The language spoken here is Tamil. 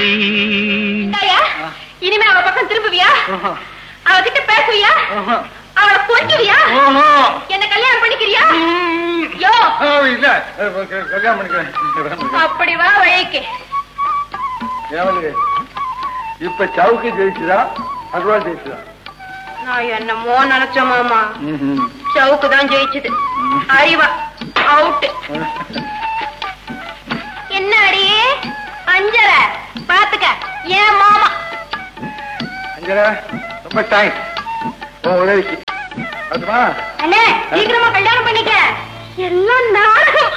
ஐயா, இனிமே அவ பக்கம் திரும்புவியா ஆஹா. அவகிட்ட பேசுவியா ஆஹா. அவளை பொறுக்குவியா ஆஹா. என்ன கல்யாணம் பண்ணிக்கிறியா ம். யோ ஆ, இல்ல அஹ், க- கல்யாணம் பண்ணிக்கிறேன் கல்யாணம் பண்ணிக்கிறேன். அப்படி வா வழிக்கு ஏவலு, இப்ப சவுக்கு ஜெயிச்சுதா அருவா ஜெயிச்சுதா நான் என்னமோ நினைச்ச மாமா ம்ஹும். சவுக்கு தான் ஜெயிச்சது அறிவா அவுட் என்ன அடியே அஞ்சல பாத்துக்க ஏன் மாமா அஞ்சலா ரொம்ப தேங்க்ஸ் உன் உதவிக்கு அதுமா அண்ணே சீக்கிரமா கல்யாணம் பண்ணிக்க எல்லாம் நாடகம்